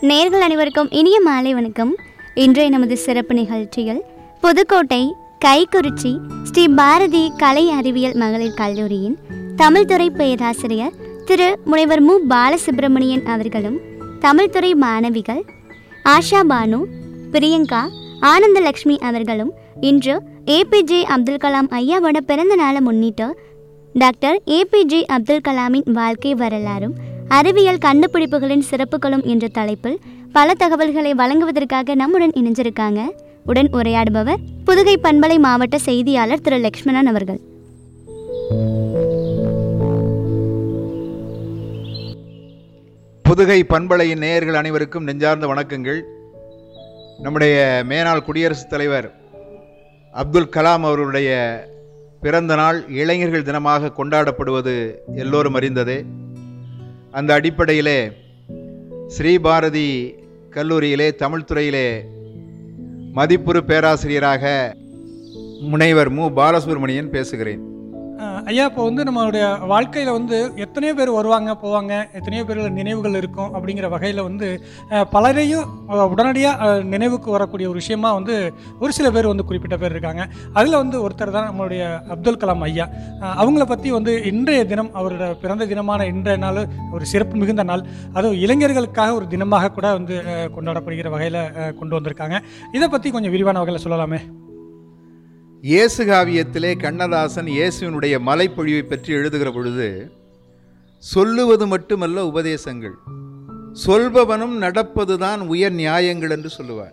நேர்கள் அனைவருக்கும் இனிய மாலை வணக்கம் இன்றைய நமது சிறப்பு நிகழ்ச்சியில் புதுக்கோட்டை கைக்குறிச்சி ஸ்ரீ பாரதி கலை அறிவியல் மகளிர் கல்லூரியின் தமிழ்துறை பேராசிரியர் திரு முனைவர் மு பாலசுப்பிரமணியன் அவர்களும் தமிழ்துறை மாணவிகள் ஆஷா பானு பிரியங்கா ஆனந்தலக்ஷ்மி அவர்களும் இன்று ஏபிஜே அப்துல் கலாம் ஐயாவோட பிறந்த நாளை முன்னிட்டு டாக்டர் ஏபிஜே அப்துல் கலாமின் வாழ்க்கை வரலாறும் அறிவியல் கண்டுபிடிப்புகளின் சிறப்புகளும் என்ற தலைப்பில் பல தகவல்களை வழங்குவதற்காக நம்முடன் இணைஞ்சிருக்காங்க உடன் உரையாடுபவர் புதுகை பண்பலை மாவட்ட செய்தியாளர் திரு லக்ஷ்மணன் அவர்கள் புதுகை பண்பலையின் நேயர்கள் அனைவருக்கும் நெஞ்சார்ந்த வணக்கங்கள் நம்முடைய மேனாள் குடியரசுத் தலைவர் அப்துல் கலாம் அவர்களுடைய பிறந்த நாள் இளைஞர்கள் தினமாக கொண்டாடப்படுவது எல்லோரும் அறிந்ததே அந்த அடிப்படையிலே ஸ்ரீபாரதி கல்லூரியிலே தமிழ் துறையிலே மதிப்புறு பேராசிரியராக முனைவர் மு பாலசுப்ரமணியன் பேசுகிறேன் அஹ் ஐயா இப்போ வந்து நம்மளுடைய வாழ்க்கையில் வந்து எத்தனையோ பேர் வருவாங்க போவாங்க எத்தனையோ பேர் நினைவுகள் இருக்கும் அப்படிங்கிற வகையில் வந்து அஹ் பலரையும் உடனடியாக நினைவுக்கு வரக்கூடிய ஒரு விஷயமா வந்து ஒரு சில பேர் வந்து குறிப்பிட்ட பேர் இருக்காங்க அதில் வந்து ஒருத்தர் தான் நம்மளுடைய அப்துல் கலாம் ஐயா அஹ் அவங்கள பற்றி வந்து இன்றைய தினம் அவரோட பிறந்த தினமான இன்றைய நாள் ஒரு சிறப்பு மிகுந்த நாள் அதுவும் இளைஞர்களுக்காக ஒரு தினமாக கூட வந்து அஹ் கொண்டாடப்படுகிற வகையில் கொண்டு வந்திருக்காங்க இதை பற்றி கொஞ்சம் விரிவான வகையில் சொல்லலாமே இயேசு காவியத்திலே கண்ணதாசன் இயேசுவினுடைய மலைப்பொழிவை பற்றி எழுதுகிற பொழுது சொல்லுவது மட்டுமல்ல உபதேசங்கள் சொல்பவனும் நடப்பதுதான் உயர் நியாயங்கள் என்று சொல்லுவார்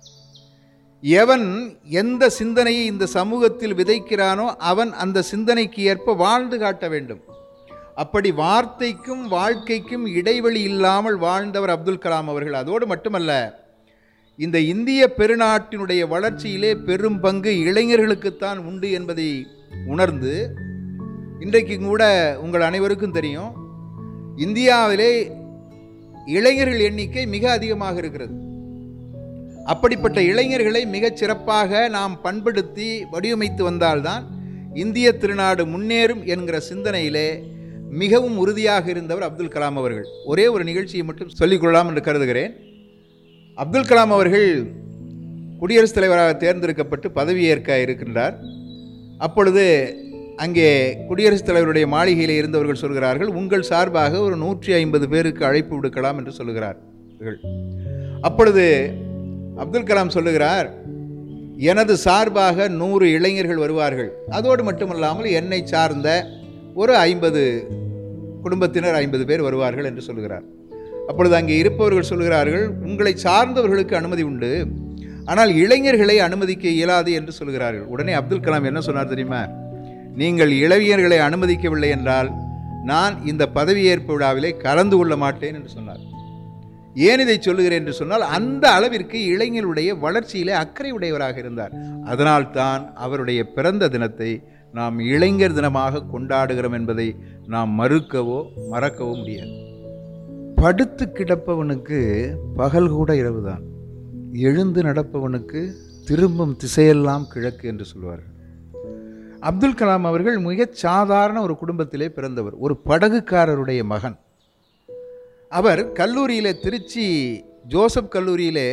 எவன் எந்த சிந்தனையை இந்த சமூகத்தில் விதைக்கிறானோ அவன் அந்த சிந்தனைக்கு ஏற்ப வாழ்ந்து காட்ட வேண்டும் அப்படி வார்த்தைக்கும் வாழ்க்கைக்கும் இடைவெளி இல்லாமல் வாழ்ந்தவர் அப்துல் கலாம் அவர்கள் அதோடு மட்டுமல்ல இந்த இந்திய பெருநாட்டினுடைய வளர்ச்சியிலே பெரும் பங்கு இளைஞர்களுக்குத்தான் உண்டு என்பதை உணர்ந்து இன்றைக்கு கூட உங்கள் அனைவருக்கும் தெரியும் இந்தியாவிலே இளைஞர்கள் எண்ணிக்கை மிக அதிகமாக இருக்கிறது அப்படிப்பட்ட இளைஞர்களை மிகச் சிறப்பாக நாம் பண்படுத்தி வடிவமைத்து வந்தால்தான் இந்திய திருநாடு முன்னேறும் என்கிற சிந்தனையிலே மிகவும் உறுதியாக இருந்தவர் அப்துல் கலாம் அவர்கள் ஒரே ஒரு நிகழ்ச்சியை மட்டும் சொல்லிக்கொள்ளலாம் என்று கருதுகிறேன் அப்துல் கலாம் அவர்கள் குடியரசுத் தலைவராக தேர்ந்தெடுக்கப்பட்டு பதவியேற்க இருக்கின்றார் அப்பொழுது அங்கே குடியரசுத் தலைவருடைய மாளிகையில் இருந்தவர்கள் சொல்கிறார்கள் உங்கள் சார்பாக ஒரு நூற்றி ஐம்பது பேருக்கு அழைப்பு விடுக்கலாம் என்று சொல்லுகிறார்கள் அப்பொழுது அப்துல் கலாம் சொல்லுகிறார் எனது சார்பாக நூறு இளைஞர்கள் வருவார்கள் அதோடு மட்டுமல்லாமல் என்னை சார்ந்த ஒரு ஐம்பது குடும்பத்தினர் ஐம்பது பேர் வருவார்கள் என்று சொல்லுகிறார் அப்பொழுது அங்கே இருப்பவர்கள் சொல்கிறார்கள் உங்களை சார்ந்தவர்களுக்கு அனுமதி உண்டு ஆனால் இளைஞர்களை அனுமதிக்க இயலாது என்று சொல்கிறார்கள் உடனே அப்துல் கலாம் என்ன சொன்னார் தெரியுமா நீங்கள் இளைஞர்களை அனுமதிக்கவில்லை என்றால் நான் இந்த பதவியேற்பு விழாவிலே கலந்து கொள்ள மாட்டேன் என்று சொன்னார் ஏன் இதை சொல்லுகிறேன் என்று சொன்னால் அந்த அளவிற்கு இளைஞருடைய வளர்ச்சியிலே அக்கறை உடையவராக இருந்தார் அதனால்தான் அவருடைய பிறந்த தினத்தை நாம் இளைஞர் தினமாக கொண்டாடுகிறோம் என்பதை நாம் மறுக்கவோ மறக்கவோ முடியாது படுத்து கிடப்பவனுக்கு பகல் கூட இரவுதான் எழுந்து நடப்பவனுக்கு திரும்பும் திசையெல்லாம் கிழக்கு என்று சொல்வார்கள் அப்துல் கலாம் அவர்கள் மிகச் சாதாரண ஒரு குடும்பத்திலே பிறந்தவர் ஒரு படகுக்காரருடைய மகன் அவர் கல்லூரியிலே திருச்சி ஜோசப் கல்லூரியிலே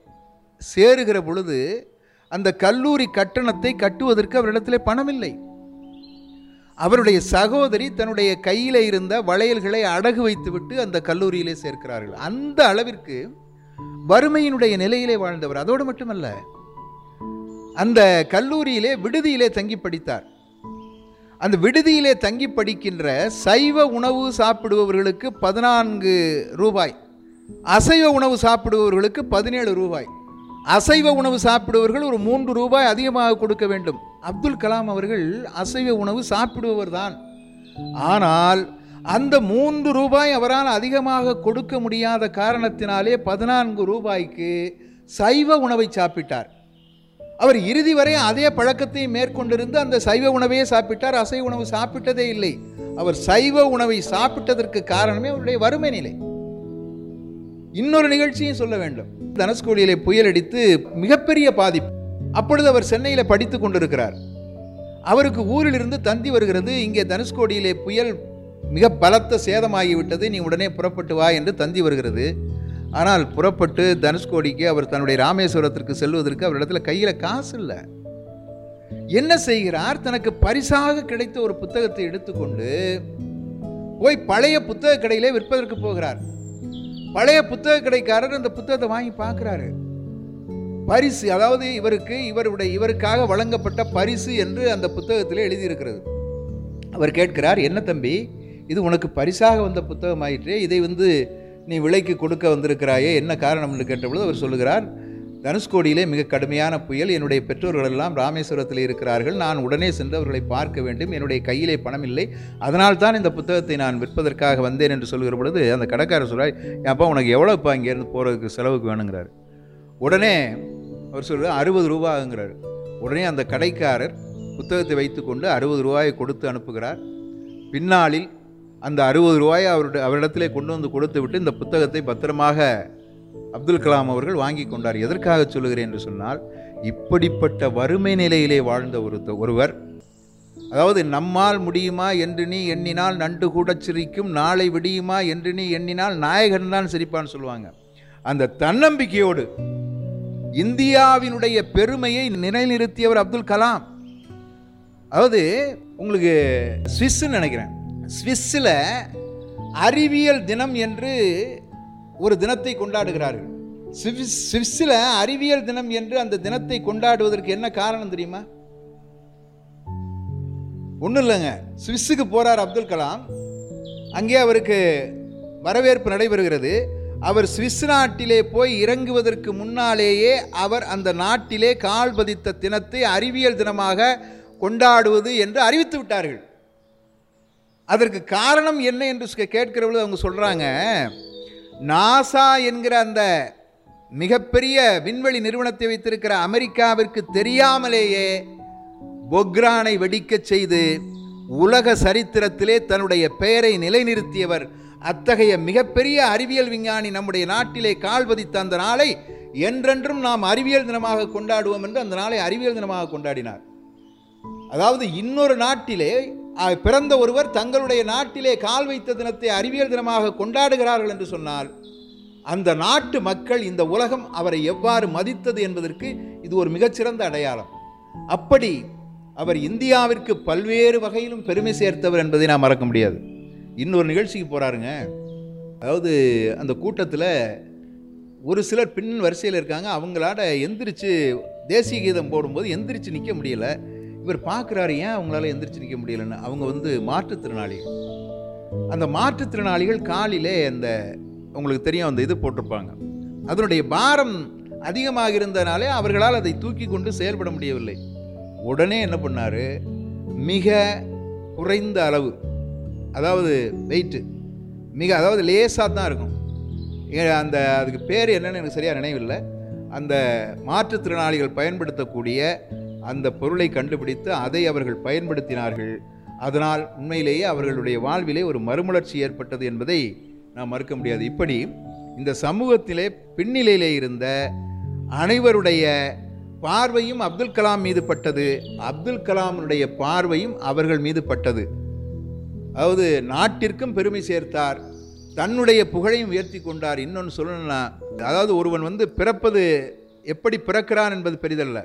சேருகிற பொழுது அந்த கல்லூரி கட்டணத்தை கட்டுவதற்கு அவரிடத்திலே பணமில்லை அவருடைய சகோதரி தன்னுடைய கையில் இருந்த வளையல்களை அடகு வைத்துவிட்டு அந்த கல்லூரியிலே சேர்க்கிறார்கள் அந்த அளவிற்கு வறுமையினுடைய நிலையிலே வாழ்ந்தவர் அதோடு மட்டுமல்ல அந்த கல்லூரியிலே விடுதியிலே தங்கி படித்தார் அந்த விடுதியிலே தங்கி படிக்கின்ற சைவ உணவு சாப்பிடுபவர்களுக்கு பதினான்கு ரூபாய் அசைவ உணவு சாப்பிடுபவர்களுக்கு பதினேழு ரூபாய் அசைவ உணவு சாப்பிடுபவர்கள் ஒரு மூன்று ரூபாய் அதிகமாக கொடுக்க வேண்டும் அப்துல் கலாம் அவர்கள் அசைவ உணவு சாப்பிடுபவர் தான் ஆனால் அந்த மூன்று ரூபாய் அவரால் அதிகமாக கொடுக்க முடியாத காரணத்தினாலே பதினான்கு ரூபாய்க்கு சைவ உணவை சாப்பிட்டார் அவர் இறுதி வரை அதே பழக்கத்தை மேற்கொண்டிருந்து அந்த சைவ உணவையே சாப்பிட்டார் அசைவ உணவு சாப்பிட்டதே இல்லை அவர் சைவ உணவை சாப்பிட்டதற்கு காரணமே அவருடைய வறுமை நிலை இன்னொரு நிகழ்ச்சியும் சொல்ல வேண்டும் தனுஷ்கோடியிலே புயல் அடித்து மிகப்பெரிய பாதிப்பு அப்பொழுது அவர் சென்னையில் படித்து கொண்டிருக்கிறார் அவருக்கு ஊரிலிருந்து தந்தி வருகிறது இங்கே தனுஷ்கோடியிலே புயல் மிக பலத்த சேதமாகிவிட்டது நீ உடனே புறப்பட்டு வா என்று தந்தி வருகிறது ஆனால் புறப்பட்டு தனுஷ்கோடிக்கு அவர் தன்னுடைய ராமேஸ்வரத்திற்கு செல்வதற்கு அவரிடத்துல கையில் காசு இல்லை என்ன செய்கிறார் தனக்கு பரிசாக கிடைத்த ஒரு புத்தகத்தை எடுத்துக்கொண்டு போய் பழைய புத்தக கடையிலே விற்பதற்கு போகிறார் பழைய புத்தக கடைக்காரர் அந்த புத்தகத்தை வாங்கி பார்க்குறாரு பரிசு அதாவது இவருக்கு இவருடைய இவருக்காக வழங்கப்பட்ட பரிசு என்று அந்த புத்தகத்தில் எழுதியிருக்கிறது அவர் கேட்கிறார் என்ன தம்பி இது உனக்கு பரிசாக வந்த புத்தகம் ஆயிற்றே இதை வந்து நீ விலைக்கு கொடுக்க வந்திருக்கிறாயே என்ன காரணம் என்று கேட்டபொழுது அவர் சொல்லுகிறார் தனுஷ்கோடியிலே மிக கடுமையான புயல் என்னுடைய பெற்றோர்கள் எல்லாம் ராமேஸ்வரத்தில் இருக்கிறார்கள் நான் உடனே சென்று அவர்களை பார்க்க வேண்டும் என்னுடைய கையிலே பணம் இல்லை அதனால் தான் இந்த புத்தகத்தை நான் விற்பதற்காக வந்தேன் என்று சொல்கிற பொழுது அந்த கடைக்காரர் சொல்கிறார் அப்பா உனக்கு எவ்வளோப்பா இங்கேருந்து போகிறதுக்கு செலவுக்கு வேணுங்கிறார் உடனே அவர் சொல்கிறார் அறுபது ரூபாங்கிறார் உடனே அந்த கடைக்காரர் புத்தகத்தை வைத்துக்கொண்டு அறுபது ரூபாயை கொடுத்து அனுப்புகிறார் பின்னாளில் அந்த அறுபது ரூபாயை அவருடைய அவரிடத்திலே கொண்டு வந்து கொடுத்து விட்டு இந்த புத்தகத்தை பத்திரமாக அப்துல் கலாம் அவர்கள் வாங்கி கொண்டார் எதற்காக சொல்லுகிறேன் என்று சொன்னால் இப்படிப்பட்ட வறுமை நிலையிலே வாழ்ந்த ஒரு ஒருவர் அதாவது நம்மால் முடியுமா என்று நீ எண்ணினால் நண்டு கூட சிரிக்கும் நாளை விடியுமா என்று நீ எண்ணினால் நாயகன் தான் சிரிப்பான்னு சொல்லுவாங்க அந்த தன்னம்பிக்கையோடு இந்தியாவினுடைய பெருமையை நிலைநிறுத்தியவர் அப்துல் கலாம் அதாவது உங்களுக்கு ஸ்விஸ்ன்னு நினைக்கிறேன் ஸ்விஸ்ஸில் அறிவியல் தினம் என்று ஒரு தினத்தை கொண்டாடுகிறார்கள் சுவிஸ் சுவிஸில் அறிவியல் தினம் என்று அந்த தினத்தை கொண்டாடுவதற்கு என்ன காரணம் தெரியுமா ஒன்றும் இல்லைங்க சுவிஸுக்கு போகிறார் அப்துல் கலாம் அங்கே அவருக்கு வரவேற்பு நடைபெறுகிறது அவர் சுவிஸ் நாட்டிலே போய் இறங்குவதற்கு முன்னாலேயே அவர் அந்த நாட்டிலே கால் பதித்த தினத்தை அறிவியல் தினமாக கொண்டாடுவது என்று அறிவித்து விட்டார்கள் அதற்கு காரணம் என்ன என்று கேட்கிறவர்கள் அவங்க சொல்கிறாங்க நாசா என்கிற அந்த மிகப்பெரிய விண்வெளி நிறுவனத்தை வைத்திருக்கிற அமெரிக்காவிற்கு தெரியாமலேயே பொக்ரானை வெடிக்கச் செய்து உலக சரித்திரத்திலே தன்னுடைய பெயரை நிலைநிறுத்தியவர் அத்தகைய மிகப்பெரிய அறிவியல் விஞ்ஞானி நம்முடைய நாட்டிலே கால் பதித்த அந்த நாளை என்றென்றும் நாம் அறிவியல் தினமாக கொண்டாடுவோம் என்று அந்த நாளை அறிவியல் தினமாக கொண்டாடினார் அதாவது இன்னொரு நாட்டிலே அஹ், பிறந்த ஒருவர் தங்களுடைய நாட்டிலே கால் வைத்த தினத்தை அறிவியல் தினமாக கொண்டாடுகிறார்கள் என்று சொன்னால் அந்த நாட்டு மக்கள் இந்த உலகம் அவரை எவ்வாறு மதித்தது என்பதற்கு இது ஒரு மிகச்சிறந்த அடையாளம் அப்படி அவர் இந்தியாவிற்கு பல்வேறு வகையிலும் பெருமை சேர்த்தவர் என்பதை நாம் மறக்க முடியாது இன்னொரு நிகழ்ச்சிக்கு போகிறாருங்க அதாவது அந்த கூட்டத்தில் ஒரு சிலர் பின் வரிசையில் இருக்காங்க அவங்களாட எந்திரிச்சு தேசிய கீதம் போடும்போது எந்திரிச்சு நிற்க முடியல இவர் பார்க்குறாரு ஏன் அவங்களால எந்திரிச்சு நிற்க முடியலன்னு அவங்க வந்து மாற்றுத்திறனாளிகள் அந்த மாற்றுத்திறனாளிகள் காலிலே அந்த உங்களுக்கு தெரியும் அந்த இது போட்டிருப்பாங்க அதனுடைய பாரம் அதிகமாக இருந்தனாலே அவர்களால் அதை தூக்கி கொண்டு செயல்பட முடியவில்லை உடனே என்ன பண்ணார் மிக குறைந்த அளவு அதாவது வெயிட்டு மிக அதாவது லேசாக தான் இருக்கும் ஏ- அந்த அதுக்கு பேர் என்னன்னு எனக்கு சரியாக நினைவில்லை அந்த மாற்றுத்திறனாளிகள் பயன்படுத்தக்கூடிய அந்த பொருளை கண்டுபிடித்து அதை அவர்கள் பயன்படுத்தினார்கள் அதனால் உண்மையிலேயே அவர்களுடைய வாழ்விலே ஒரு மறுமலர்ச்சி ஏற்பட்டது என்பதை நாம் மறுக்க முடியாது இப்படி இந்த சமூகத்திலே பின்னிலையிலே இருந்த அனைவருடைய பார்வையும் அப்துல் கலாம் மீது பட்டது அப்துல் கலாமுடைய பார்வையும் அவர்கள் மீது பட்டது அதாவது நாட்டிற்கும் பெருமை சேர்த்தார் தன்னுடைய புகழையும் உயர்த்தி கொண்டார் இன்னொன்று சொல்லணும்னா அதாவது ஒருவன் வந்து பிறப்பது எப்படி பிறக்கிறான் என்பது பெரிதல்ல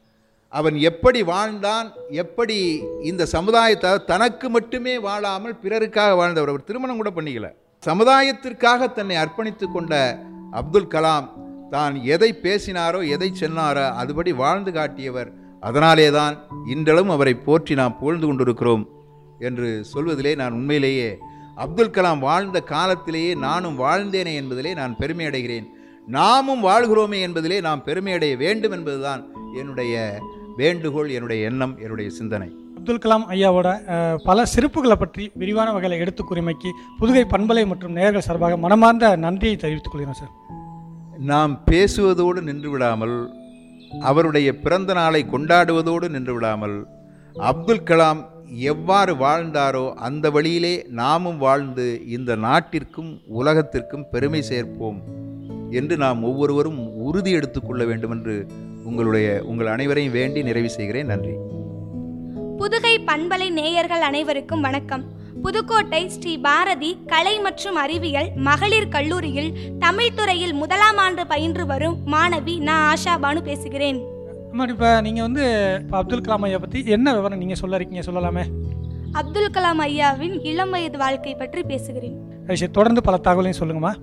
அவன் எப்படி வாழ்ந்தான் எப்படி இந்த சமுதாயத்தை தனக்கு மட்டுமே வாழாமல் பிறருக்காக வாழ்ந்தவர் அவர் திருமணம் கூட பண்ணிக்கல சமுதாயத்திற்காக தன்னை அர்ப்பணித்து கொண்ட அப்துல் கலாம் தான் எதை பேசினாரோ எதை சொன்னாரோ அதுபடி வாழ்ந்து காட்டியவர் அதனாலே தான் இன்றளவும் அவரை போற்றி நாம் புகழ்ந்து கொண்டிருக்கிறோம் என்று சொல்வதிலே நான் உண்மையிலேயே அப்துல் கலாம் வாழ்ந்த காலத்திலேயே நானும் வாழ்ந்தேனே என்பதிலே நான் பெருமை அடைகிறேன் நாமும் வாழ்கிறோமே என்பதிலே நாம் பெருமை அடைய வேண்டும் என்பதுதான் என்னுடைய வேண்டுகோள் என்னுடைய எண்ணம் என்னுடைய சிந்தனை அப்துல் கலாம் ஐயாவோட அஹ், பல சிறப்புகளை பற்றி விரிவான வகையில் எடுத்து கூறிமைக்கு புதுகை பண்பலை மற்றும் நேயர்கள் சார்பாக மனமார்ந்த நன்றியை தெரிவித்துக் கொள்கிறோம் சார் நாம் பேசுவதோடு நின்று விடாமல் அவருடைய பிறந்த நாளை கொண்டாடுவதோடு நின்று விடாமல் அப்துல் கலாம் எவ்வாறு வாழ்ந்தாரோ அந்த வழியிலே நாமும் வாழ்ந்து இந்த நாட்டிற்கும் உலகத்திற்கும் பெருமை சேர்ப்போம் என்று நாம் ஒவ்வொருவரும் உறுதி எடுத்துக்கொள்ள வேண்டும் என்று உங்களுடைய உங்கள் அனைவரையும் வேண்டி நிறைவு செய்கிறேன் நன்றி புதுகை பண்பலை நேயர்கள் அனைவருக்கும் வணக்கம் புதுக்கோட்டை ஸ்ரீ பாரதி கலை மற்றும் அறிவியல் மகளிர் கல்லூரியில் தமிழ் துறையில் முதலாம் ஆண்டு பயின்று வரும் மாணவி நான் ஆஷா பானு பேசுகிறேன் அம்மா இப்போ நீங்கள் வந்து இப்போ அப்துல் கலாம் ஐயா பற்றி என்ன விவரம் நீங்கள் சொல்ல இருக்கீங்க சொல்லலாமே அப்துல் கலாம் ஐயாவின் இளம் வயது வாழ்க்கை பற்றி பேசுகிறேன் சரி தொடர்ந்து பல தகவலையும் சொல்லுங்கம்மா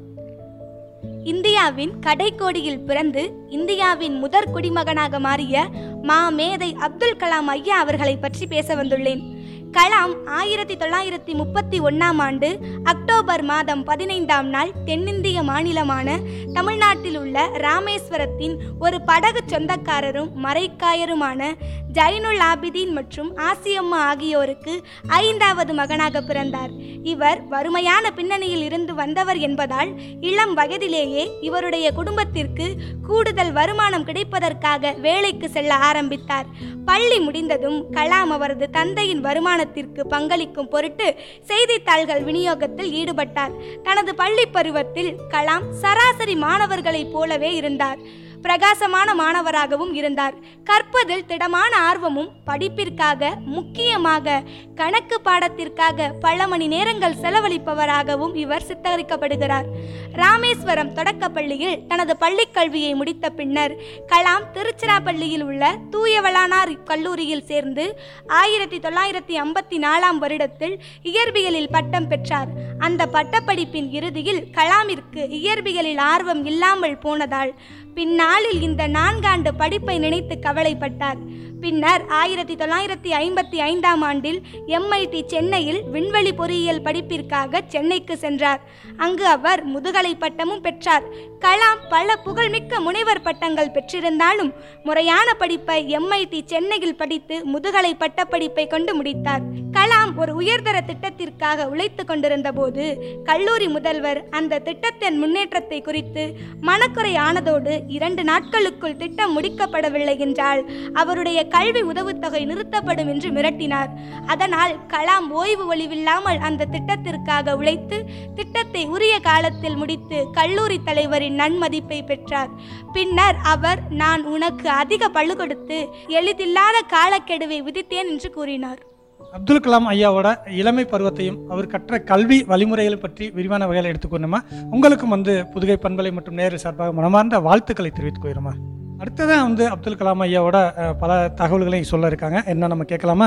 இந்தியாவின் கடைக்கோடியில் பிறந்து இந்தியாவின் முதற் குடிமகனாக மாறிய மா மேதை அப்துல் கலாம் ஐயா அவர்களை பற்றி பேச வந்துள்ளேன் கலாம் ஆயிரத்தி தொள்ளாயிரத்தி முப்பத்தி ஒன்றாம் ஆண்டு அக்டோபர் மாதம் பதினைந்தாம் நாள் தென்னிந்திய மாநிலமான தமிழ்நாட்டில் உள்ள ராமேஸ்வரத்தின் ஒரு படகு சொந்தக்காரரும் மரைக்காயருமான ஜைனுல் ஆபிதீன் மற்றும் ஆசியம்மா ஆகியோருக்கு ஐந்தாவது மகனாக பிறந்தார் இவர் வறுமையான பின்னணியில் இருந்து வந்தவர் என்பதால் இளம் வயதிலேயே இவருடைய குடும்பத்திற்கு கூடுதல் வருமானம் கிடைப்பதற்காக வேலைக்கு செல்ல ஆரம்பித்தார் பள்ளி முடிந்ததும் கலாம் அவரது தந்தையின் வருமானத்திற்கு பங்களிக்கும் பொருட்டு செய்தித்தாள்கள் விநியோகத்தில் ஈடுபட்டார் தனது பள்ளி பருவத்தில் கலாம் சராசரி மாணவர்களைப் போலவே இருந்தார் பிரகாசமான மாணவராகவும் இருந்தார் கற்பதில் திடமான ஆர்வமும் படிப்பிற்காக முக்கியமாக கணக்கு பாடத்திற்காக பல மணி நேரங்கள் செலவழிப்பவராகவும் இவர் சித்தரிக்கப்படுகிறார் ராமேஸ்வரம் தொடக்கப்பள்ளியில் தனது பள்ளிக் கல்வியை முடித்த பின்னர் கலாம் திருச்சிராப்பள்ளியில் உள்ள தூயவளானார் கல்லூரியில் சேர்ந்து ஆயிரத்தி தொள்ளாயிரத்தி ஐம்பத்தி நாலாம் வருடத்தில் இயற்பியலில் பட்டம் பெற்றார் அந்த பட்டப்படிப்பின் இறுதியில் கலாமிற்கு இயற்பியலில் ஆர்வம் இல்லாமல் போனதால் பின்னாளில் இந்த நான்காண்டு படிப்பை நினைத்து கவலைப்பட்டார் பின்னர் ஆயிரத்தி தொள்ளாயிரத்தி ஐம்பத்தி ஐந்தாம் ஆண்டில் எம்ஐடி சென்னையில் விண்வெளி பொறியியல் படிப்பிற்காக சென்னைக்கு சென்றார் அங்கு அவர் முதுகலை பட்டமும் பெற்றார் கலாம் பல புகழ்மிக்க முனைவர் பட்டங்கள் பெற்றிருந்தாலும் முறையான படிப்பை எம்ஐடி சென்னையில் படித்து முதுகலை பட்டப்படிப்பை கொண்டு முடித்தார் கலாம் ஒரு உயர்தர திட்டத்திற்காக உழைத்து கொண்டிருந்த போது கல்லூரி முதல்வர் அந்த திட்டத்தின் முன்னேற்றத்தை குறித்து மனக்குறை ஆனதோடு இரண்டு நாட்களுக்குள் திட்டம் முடிக்கப்படவில்லை என்றால் அவருடைய கல்வி உதவுத்தொகை நிறுத்தப்படும் என்று மிரட்டினார் அதனால் கலாம் ஓய்வு ஒளிவில்லாமல் அந்த திட்டத்திற்காக உழைத்து திட்டத்தை உரிய காலத்தில் முடித்து கல்லூரி தலைவரின் நன்மதிப்பை பெற்றார் பின்னர் அவர் நான் உனக்கு அதிக பழு கொடுத்து எளிதில்லாத காலக்கெடுவை விதித்தேன் என்று கூறினார் அப்துல் கலாம் ஐயாவோட இளமை பருவத்தையும் அவர் கற்ற கல்வி வழிமுறைகளை பற்றி விரிவான வகையில் எடுத்துக்கொண்டுமா உங்களுக்கும் வந்து புதுகை பண்பலை மற்றும் நேரு சார்பாக மனமார்ந்த வாழ்த்துக்களை தெரிவித்துக் கொள்கிறோமா அடுத்ததான் வந்து அப்துல் கலாம் ஐயாவோட அஹ், பல தகவல்களையும் சொல்ல இருக்காங்க என்ன நம்ம கேட்கலாமா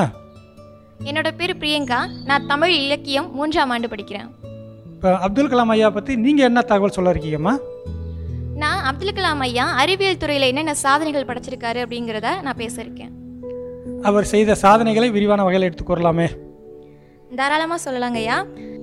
என்னோட பேர் பிரியங்கா நான் தமிழ் இலக்கியம் மூன்றாம் ஆண்டு படிக்கிறேன் இப்போ அப்துல் கலாம் ஐயா பற்றி நீங்கள் என்ன தகவல் சொல்ல இருக்கீங்கம்மா நான் அப்துல் கலாம் ஐயா அறிவியல் துறையில் என்னென்ன சாதனைகள் படைச்சிருக்காரு அப்படிங்கிறத நான் பேச இருக்கேன் அவர் செய்த சாதனைகளை விரிவான வகையில் எடுத்துக்கூறலாமே தாராளமாக சொல்லலாங்க ஐயா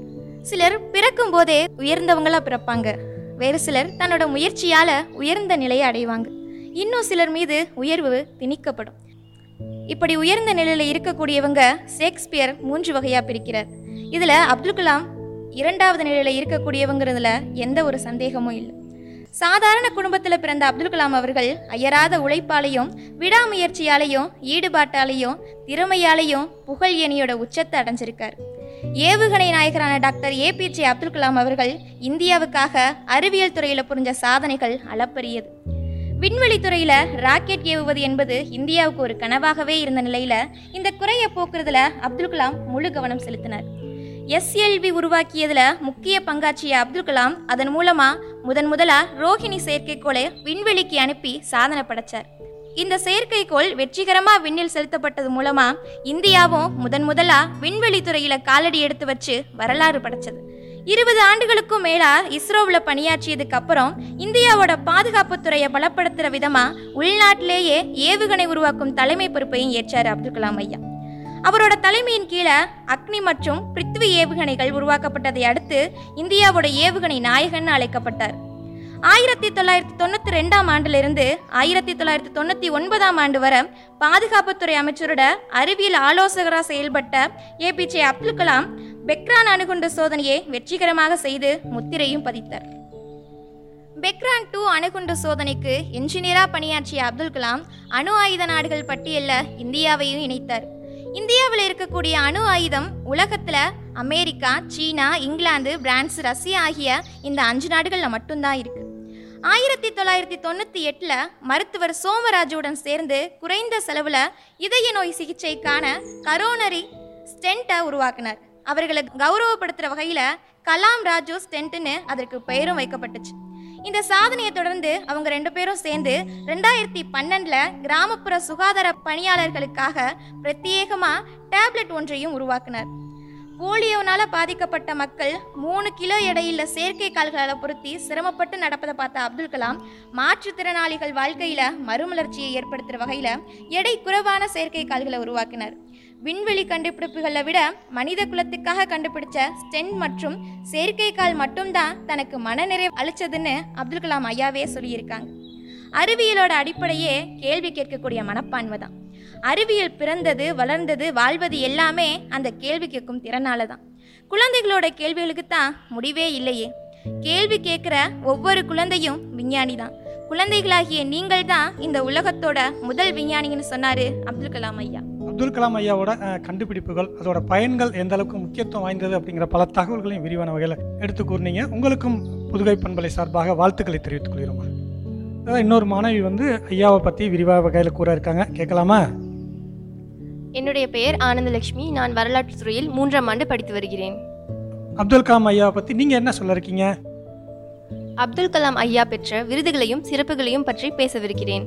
சிலர் பிறக்கும் போதே உயர்ந்தவங்களா பிறப்பாங்க வேறு சிலர் தன்னோட முயற்சியால் உயர்ந்த நிலையை அடைவாங்க இன்னும் சிலர் மீது உயர்வு திணிக்கப்படும் இப்படி உயர்ந்த நிலையில் இருக்கக்கூடியவங்க ஷேக்ஸ்பியர் மூன்று வகையாக பிரிக்கிறார் இதில் அப்துல் கலாம் இரண்டாவது நிலையில் இருக்கக்கூடியவங்கிறதுல எந்த ஒரு சந்தேகமும் இல்லை சாதாரண குடும்பத்தில் பிறந்த அப்துல் கலாம் அவர்கள் அயராத உழைப்பாலையும் விடாமுயற்சியாலையும் ஈடுபாட்டாலையும் திறமையாலையும் புகழ் எணியோட உச்சத்தை அடைஞ்சிருக்கார் ஏவுகணை நாயகரான டாக்டர் ஏபிஜே அப்துல் கலாம் அவர்கள் இந்தியாவுக்காக அறிவியல் துறையில் புரிஞ்ச சாதனைகள் அளப்பரியது விண்வெளி துறையில ராக்கெட் ஏவுவது என்பது இந்தியாவுக்கு ஒரு கனவாகவே இருந்த நிலையில இந்த குறையை போக்குறதுல அப்துல் கலாம் முழு கவனம் செலுத்தினார் எஸ்எல்வி உருவாக்கியதுல முக்கிய பங்காற்றிய அப்துல் கலாம் அதன் மூலமா முதன் முதலா ரோஹிணி செயற்கைக்கோளை விண்வெளிக்கு அனுப்பி சாதனை படைச்சார் இந்த செயற்கைக்கோள் வெற்றிகரமா விண்ணில் செலுத்தப்பட்டது மூலமா இந்தியாவும் முதன் முதலா விண்வெளி துறையில காலடி எடுத்து வச்சு வரலாறு படைச்சது இருபது ஆண்டுகளுக்கும் மேலா இஸ்ரோவில் பணியாற்றியதுக்கு அப்புறம் இந்தியாவோட பாதுகாப்பு துறையை பலப்படுத்துற விதமா உள்நாட்டிலேயே ஏவுகணை உருவாக்கும் தலைமை பொறுப்பையும் ஏற்றார் அப்துல் கலாம் ஐயா அவரோட தலைமையின் கீழே அக்னி மற்றும் பிருத்வி ஏவுகணைகள் உருவாக்கப்பட்டதை அடுத்து இந்தியாவோட ஏவுகணை நாயகன் அழைக்கப்பட்டார் ஆயிரத்தி தொள்ளாயிரத்தி தொண்ணூற்றி ரெண்டாம் ஆண்டிலிருந்து ஆயிரத்தி தொள்ளாயிரத்தி தொண்ணூற்றி ஒன்பதாம் ஆண்டு வரை பாதுகாப்புத்துறை அமைச்சரோட அறிவியல் ஆலோசகராக செயல்பட்ட ஏபிஜே அப்துல் கலாம் பெக்ரான் அணுகுண்டு சோதனையை வெற்றிகரமாக செய்து முத்திரையும் பதித்தார் பெக்ரான் டூ அணுகுண்டு சோதனைக்கு என்ஜினியரா பணியாற்றிய அப்துல் கலாம் அணு ஆயுத நாடுகள் பட்டியலில் இந்தியாவையும் இணைத்தார் இந்தியாவில் இருக்கக்கூடிய அணு ஆயுதம் உலகத்துல America China England France Russia ஆகிய இந்த அஞ்சு நாடுகளில் மட்டும்தான் இருக்கு ஆயிரத்தி தொள்ளாயிரத்தி தொண்ணூற்றி எட்டில் மருத்துவர் சோமராஜுடன் சேர்ந்து குறைந்த செலவில் இதய நோய் சிகிச்சைக்கான கரோனரி ஸ்டென்ட்டை உருவாக்கினார் அவர்களை கௌரவப்படுத்துகிற வகையில் கலாம் ராஜு ஸ்டென்ட்னு அதற்கு பெயரும் வைக்கப்பட்டுச்சு இந்த சாதனையை தொடர்ந்து அவங்க ரெண்டு பேரும் சேர்ந்து ரெண்டாயிரத்தி பன்னெண்டில் கிராமப்புற சுகாதார பணியாளர்களுக்காக பிரத்யேகமாக டேப்லெட் ஒன்றையும் உருவாக்கினார் போலியோனால பாதிக்கப்பட்ட மக்கள் மூணு கிலோ எடையுள்ள செயற்கை கால்களால் பொருத்தி சிரமப்பட்டு நடப்பதை பார்த்த அப்துல் கலாம் மாற்றுத்திறனாளிகள் வாழ்க்கையில மறுமலர்ச்சியை ஏற்படுத்துகிற வகையில் எடை குறைவான செயற்கை கால்களை உருவாக்கினார் விண்வெளி கண்டுபிடிப்புகளை விட மனித குலத்துக்காக கண்டுபிடிச்ச ஸ்டென் மற்றும் செயற்கை கால் மட்டும்தான் தனக்கு மனநிறைவு அளிச்சதுன்னு அப்துல் கலாம் ஐயாவே சொல்லியிருக்காங்க அறிவியலோட அடிப்படையே கேள்வி கேட்கக்கூடிய மனப்பான்மை தான் அறிவியல் பிறந்தது வளர்ந்தது வாழ்வது எல்லாமே அந்த கேள்வி கேட்கும் திறனால தான் குழந்தைகளோட கேள்விகளுக்கு தான் முடிவே இல்லையே கேள்வி கேட்குற ஒவ்வொரு குழந்தையும் விஞ்ஞானி தான் குழந்தைகளாகிய நீங்கள் தான் இந்த உலகத்தோட முதல் விஞ்ஞானின்னு சொன்னாரு அப்துல் கலாம் ஐயா அப்துல் கலாம் ஐயாவோட அஹ், கண்டுபிடிப்புகள் அதோட பயன்கள் எந்த அளவுக்கு முக்கியத்துவம் வாய்ந்தது அப்படிங்கிற பல தகவல்களையும் விரிவான வகையில் எடுத்து கூறினீங்க உங்களுக்கும் புதுகை பண்பலை சார்பாக வாழ்த்துக்களை தெரிவித்துக் கொள்கிறோம் அதான் இன்னொரு மாணவி வந்து ஐயாவை பற்றி விரிவாக வகையில் கூற இருக்காங்க கேட்கலாமா என்னுடைய பெயர் ஆனந்தலட்சுமி நான் வரலாற்றுத் துறையில் மூன்றாம் ஆண்டு படித்து வருகிறேன் அப்துல் கலாம் ஐயாவை பற்றி நீங்கள் என்ன சொல்ல இருக்கீங்க அப்துல் கலாம் ஐயா பெற்ற விருதுகளையும் சிறப்புகளையும் பற்றி பேசவிருக்கிறேன்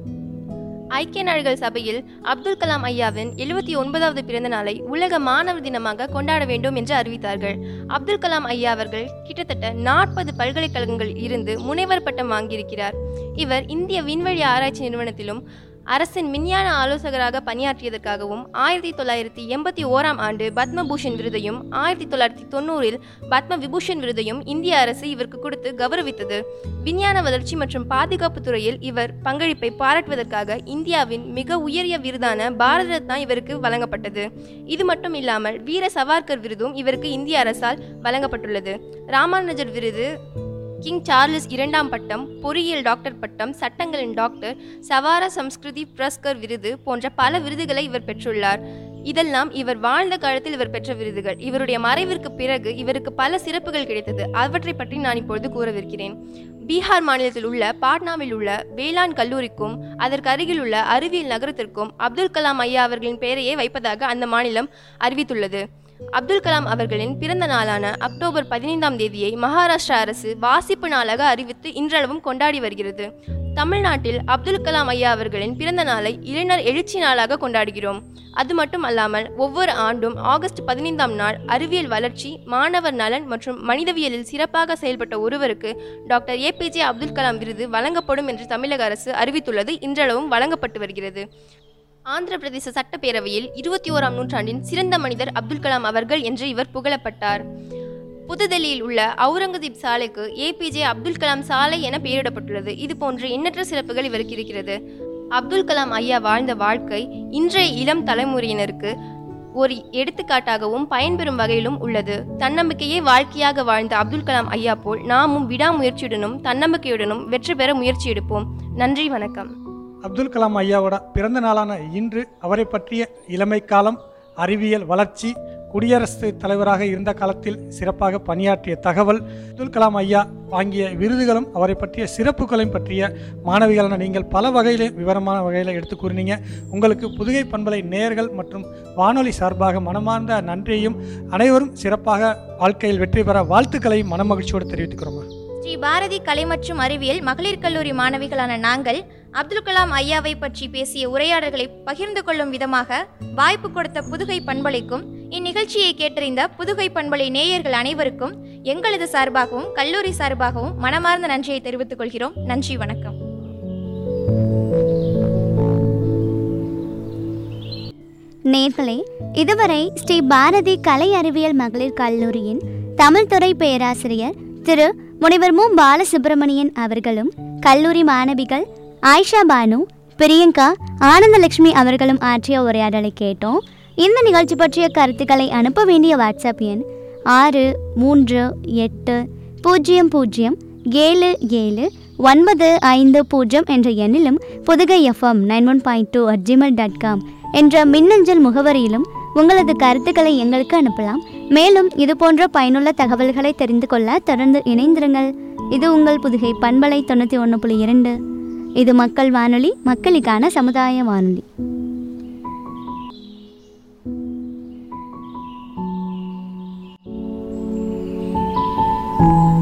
ஐக்கிய நாடுகள் சபையில் அப்துல் கலாம் ஐயாவின் எழுபத்தி ஒன்பதாவது பிறந்த நாளை உலக மாணவர் தினமாக கொண்டாட வேண்டும் என்று அறிவித்தார்கள் அப்துல் கலாம் ஐயா அவர்கள் கிட்டத்தட்ட நாற்பது பல்கலைக்கழகங்களில் இருந்து முனைவர் பட்டம் வாங்கியிருக்கிறார் இவர் இந்திய விண்வெளி ஆராய்ச்சி நிறுவனத்திலும் அரசின் விஞ்ஞான ஆலோசகராக பணியாற்றியதற்காகவும் ஆயிரத்தி தொள்ளாயிரத்தி எண்பத்தி ஓராம் ஆண்டு பத்மபூஷன் விருதையும் ஆயிரத்தி தொள்ளாயிரத்தி தொண்ணூறில் பத்ம விபூஷன் விருதையும் இந்திய அரசு இவருக்கு கொடுத்து கௌரவித்தது விஞ்ஞான வளர்ச்சி மற்றும் பாதுகாப்பு துறையில் இவர் பங்களிப்பை பாராட்டுவதற்காக இந்தியாவின் மிக உயரிய விருதான பாரத ரத்னா இவருக்கு வழங்கப்பட்டது இது மட்டும் இல்லாமல் வீர சவார்கர் விருதும் இவருக்கு இந்திய அரசால் வழங்கப்பட்டுள்ளது ராமானுஜர் விருது கிங் சார்லஸ் இரண்டாம் பட்டம் பொறியியல் டாக்டர் பட்டம் சட்டங்களின் டாக்டர் சவார சம்ஸ்கிருதி புரஸ்கர் விருது போன்ற பல விருதுகளை இவர் பெற்றுள்ளார் இதெல்லாம் இவர் வாழ்ந்த காலத்தில் இவர் பெற்ற விருதுகள் இவருடைய மறைவிற்கு பிறகு இவருக்கு பல சிறப்புகள் கிடைத்தது அவற்றை பற்றி நான் இப்பொழுது கூறவிருக்கிறேன் பீகார் மாநிலத்தில் உள்ள பாட்னாவில் உள்ள வேளாண் கல்லூரிக்கும் அதற்கு அருகில் உள்ள அறிவியல் நகரத்திற்கும் அப்துல் கலாம் ஐயா அவர்களின் பெயரையே வைப்பதாக அந்த மாநிலம் அறிவித்துள்ளது அப்துல் கலாம் அவர்களின் பிறந்த நாளான அக்டோபர் பதினைந்தாம் தேதியை மகாராஷ்டிரா அரசு வாசிப்பு நாளாக அறிவித்து இன்றளவும் கொண்டாடி வருகிறது தமிழ்நாட்டில் அப்துல் கலாம் ஐயா அவர்களின் பிறந்த நாளை இளைஞர் எழுச்சி நாளாக கொண்டாடுகிறோம் அது மட்டும் அல்லாமல் ஒவ்வொரு ஆண்டும் ஆகஸ்ட் பதினைந்தாம் நாள் அறிவியல் வளர்ச்சி மாணவர் நலன் மற்றும் மனிதவியலில் சிறப்பாக செயல்பட்ட ஒருவருக்கு டாக்டர் ஏபிஜே அப்துல் கலாம் விருது வழங்கப்படும் என்று தமிழக அரசு அறிவித்துள்ளது இன்றளவும் வழங்கப்பட்டு வருகிறது ஆந்திர பிரதேச சட்டப்பேரவையில் இருபத்தி ஓராம் நூற்றாண்டின் சிறந்த மனிதர் அப்துல் கலாம் அவர்கள் என்று இவர் புகழப்பட்டார் புதுடெல்லியில் உள்ள அவுரங்கசீப் சாலைக்கு ஏபிஜே அப்துல் கலாம் சாலை என பெயரிடப்பட்டுள்ளது இது போன்ற எண்ணற்ற சிறப்புகள் இவருக்கு இருக்கிறது அப்துல் கலாம் ஐயா வாழ்ந்த வாழ்க்கை இன்றைய இளம் தலைமுறையினருக்கு ஒரு எடுத்துக்காட்டாகவும் பயன்பெறும் வகையிலும் உள்ளது தன்னம்பிக்கையே வாழ்க்கையாக வாழ்ந்த அப்துல் கலாம் ஐயா போல் நாமும் விடாமுயற்சியுடனும் தன்னம்பிக்கையுடனும் வெற்றி பெற முயற்சி எடுப்போம் நன்றி வணக்கம் அப்துல் கலாம் ஐயாவோட பிறந்த நாளான இன்று அவரை பற்றிய இளமை காலம் அறிவியல் வளர்ச்சி குடியரசுத் தலைவராக இருந்த காலத்தில் சிறப்பாக பணியாற்றிய தகவல் அப்துல் கலாம் ஐயா வாங்கிய விருதுகளும் அவரை பற்றிய சிறப்புகளையும் பற்றிய மாணவிகளான நீங்கள் பல வகையிலே விவரமான வகையில் எடுத்து கூறினீங்க உங்களுக்கு புதுகை பண்பலை நேயர்கள் மற்றும் வானொலி சார்பாக மனமார்ந்த நன்றியையும் அனைவரும் சிறப்பாக வாழ்க்கையில் வெற்றி பெற வாழ்த்துக்களை மனமகிழ்ச்சியோடு தெரிவித்துக்கிறோம் ஸ்ரீ பாரதி கலை மற்றும் அறிவியல் மகளிர் கல்லூரி மாணவிகளான நாங்கள் அப்துல் கலாம் ஐயாவை பற்றி பேசிய உரையாடல்களை பகிர்ந்து கொள்ளும் விதமாக வாய்ப்பு கொடுத்த புதுகை பண்பலைக்கும் இந்நிகழ்ச்சியை கேட்டறிந்த புதுகை பண்பலை நேயர்கள் அனைவருக்கும் எங்களது சார்பாகவும் கல்லூரி சார்பாகவும் மனமார்ந்த நன்றியை தெரிவித்துக் கொள்கிறோம் நன்றி வணக்கம் நேர்களே இதுவரை ஸ்ரீ பாரதி கலை அறிவியல் மகளிர் கல்லூரியின் தமிழ் துறை பேராசிரியர் திரு முனைவர் மு பாலசுப்ரமணியன் அவர்களும் கல்லூரி மாணவிகள் ஆயிஷா பானு பிரியங்கா ஆனந்தலட்சுமி அவர்களும் ஆற்றிய உரையாடலை கேட்டோம் இந்த நிகழ்ச்சி பற்றிய கருத்துக்களை அனுப்ப வேண்டிய வாட்ஸ்அப் எண் ஆறு மூன்று எட்டு பூஜ்ஜியம் பூஜ்ஜியம் ஏழு ஏழு ஒன்பது ஐந்து பூஜ்ஜியம் என்ற எண்ணிலும் Pudhugai FM nine one point two at Gmail dot com என்ற மின்னஞ்சல் முகவரியிலும் உங்களது கருத்துக்களை எங்களுக்கு அனுப்பலாம் மேலும் இது போன்ற பயனுள்ள தகவல்களை தெரிந்து கொள்ள தொடர்ந்து இணைந்திருங்கள் இது உங்கள் புதுகை பண்பலை தொண்ணூற்றி ஒன்று புள்ளி இரண்டு இது மக்கள் வானொலி மக்களுக்கான சமுதாய வானொலி வணக்கம்